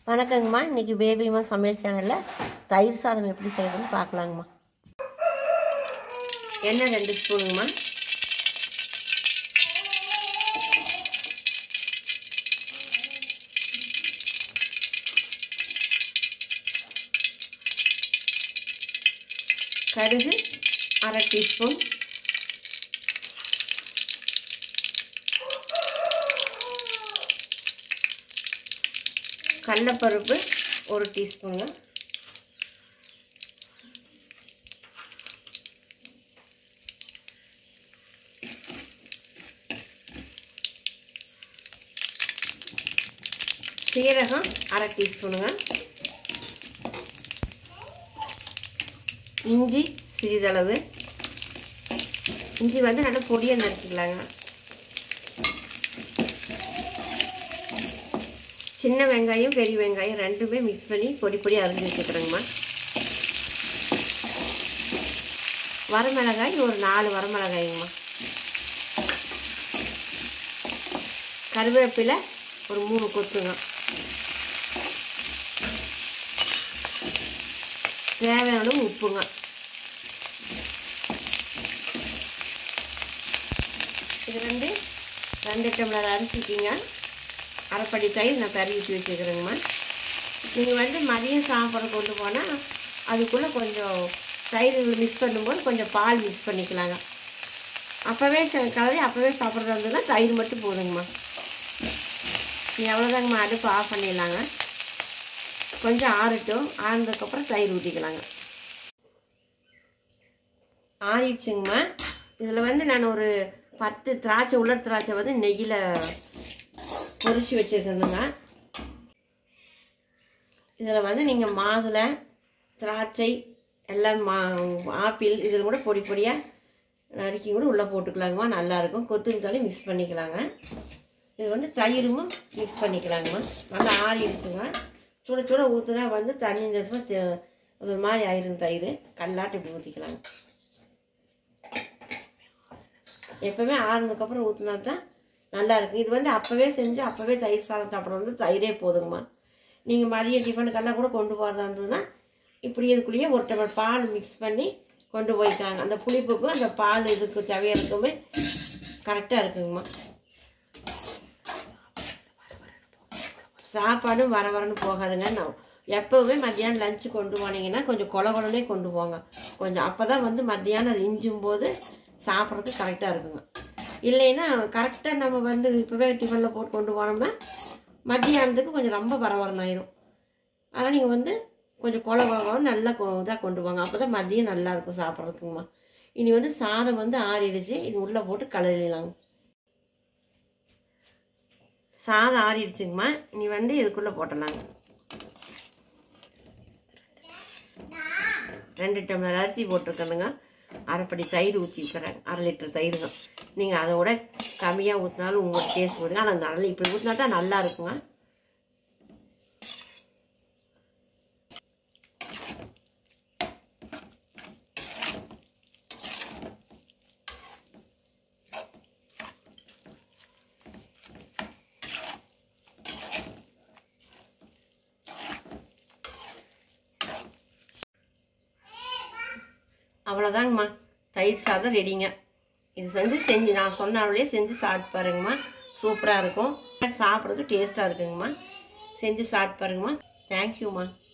வணக்கங்கம்மா இன்றைக்கி பேபிமா சமையல் சேனலில் தயிர் சாதம் எப்படி செய்யறதுன்னு பார்க்கலாங்கம்மா எண்ணெய் ரெண்டு ஸ்பூனுங்கம்மா கடுகு அரை டீஸ்பூன் கடலப்பருப்பு ஒரு டீஸ்பூனுங்க சீரகம் அரை டீஸ்பூனுங்க இஞ்சி சிறிதளவு இஞ்சி வந்து நல்லா பொடியாக நறுக்கிக்கலாங்க சின்ன வெங்காயம் பெரிய வெங்காயம் ரெண்டுமே மிக்ஸ் பண்ணி பொடி பொடி அரிஞ்சு வச்சுக்கிறேங்கம்மா வரமிளகாய் ஒரு நாலு வரமிளகாய்ங்கம்மா கருவேப்பிலை ஒரு மூணு கொத்துங்க தேவையான உப்புங்க இது வந்து ரெண்டு டம்ளர் அரிசிக்குங்க அரைப்படி தயிர் நான் கறி ஊற்றி வச்சுக்கிறேங்கம்மா நீங்கள் வந்து மதியம் சாப்பிட கொண்டு போனால் அதுக்குள்ளே கொஞ்சம் தயிர் மிக்ஸ் பண்ணும்போது கொஞ்சம் பால் மிக்ஸ் பண்ணிக்கலாங்க அப்போவே கலரி அப்போவே சாப்பிட்றது இருந்ததுன்னா தயிர் மட்டும் போதுங்கம்மா நீ எவ்வளோதாங்கம்மா அடுப்பு ஆஃப் பண்ணிடலாங்க கொஞ்சம் ஆறட்டும் ஆறுனதுக்கப்புறம் தயிர் ஊற்றிக்கலாங்க ஆறிடுச்சுங்கம்மா இதில் வந்து நான் ஒரு பத்து திராட்சை உலர் திராட்சை வந்து நெய்யில் பொரிச்சு வச்சுருக்கணுங்க இதில் வந்து நீங்கள் மாதுளை திராட்சை எல்லாம் மா ஆப்பிள் இதில் கூட பொடி பொடியாக நறுக்கி கூட உள்ளே போட்டுக்கலாங்கம்மா நல்லாயிருக்கும் கொத்தமல்லி மிக்ஸ் பண்ணிக்கலாங்க இது வந்து தயிரும் மிக்ஸ் பண்ணிக்கலாங்கம்மா நல்லா ஆறி இருக்குங்க சுட சுட ஊற்றுனா வந்து தண்ணி இந்த அது ஒரு மாதிரி ஆயிரும் தயிர் கல்லாட்டு இப்படி ஊற்றிக்கலாங்க எப்போவுமே ஆறுனதுக்கப்புறம் ஊற்றினா தான் நல்லா இருக்கும் இது வந்து அப்போவே செஞ்சு அப்போவே தயிர் சாதம் சாப்பிட்றது வந்து தயிரே போதுங்கம்மா நீங்கள் மதிய டிஃபனுக்கெல்லாம் கூட கொண்டு போகிறதா இருந்ததுன்னா இப்படி இதுக்குள்ளேயே ஒரு டம்ளர் பால் மிக்ஸ் பண்ணி கொண்டு போய்க்காங்க அந்த புளிப்புக்கும் அந்த பால் இதுக்கு தேவையானதுக்குமே கரெக்டாக இருக்குங்கம்மா சாப்பாடும் வர வரன்னு போகாதுங்க நான் எப்போவுமே மத்தியானம் லஞ்சு கொண்டு போனீங்கன்னா கொஞ்சம் கொல கொலனே கொண்டு போங்க கொஞ்சம் அப்போ தான் வந்து மத்தியானம் அது இஞ்சும் போது சாப்பிட்றதுக்கு கரெக்டாக இருக்குங்க இல்லைன்னா கரெக்டாக நம்ம வந்து இப்போவே டிஃபனில் போட்டு கொண்டு போனோம்னா மத்தியானத்துக்கு கொஞ்சம் ரொம்ப பரவரன் ஆயிரும் அதனால் நீங்கள் வந்து கொஞ்சம் கொல கொலம் நல்லா இதாக கொண்டு போங்க அப்போ தான் மதியம் நல்லா இருக்கும் சாப்பிட்றதுக்குங்கம்மா இனி வந்து சாதம் வந்து ஆறிடுச்சு இது உள்ளே போட்டு கலரிடலாங்க சாதம் ஆறிடுச்சுங்கம்மா இனி வந்து இதுக்குள்ளே போட்டலாங்க ரெண்டு டம்ளர் அரிசி போட்டிருக்கணுங்க அரைப்படி தயிர் ஊற்றி வைக்கிறேன் அரை லிட்டர் தயிருங்க நீங்கள் அதை விட கம்மியாக ஊற்றினாலும் உங்களுக்கு டேஸ்ட் வருங்க ஆனால் நல்லா இப்படி ஊற்றினா தான் நல்லா இருக்குங்க அவ்வளோதாங்கம்மா தயிர் சாதம் ரெடிங்க இது வந்து செஞ்சு நான் சொன்னாலே செஞ்சு சாப்பிட்டு பாருங்கம்மா சூப்பராக இருக்கும் சாப்பிட்றதுக்கு டேஸ்ட்டாக இருக்குங்கம்மா செஞ்சு சாப்பிட்டு பாருங்கம்மா தேங்க்யூம்மா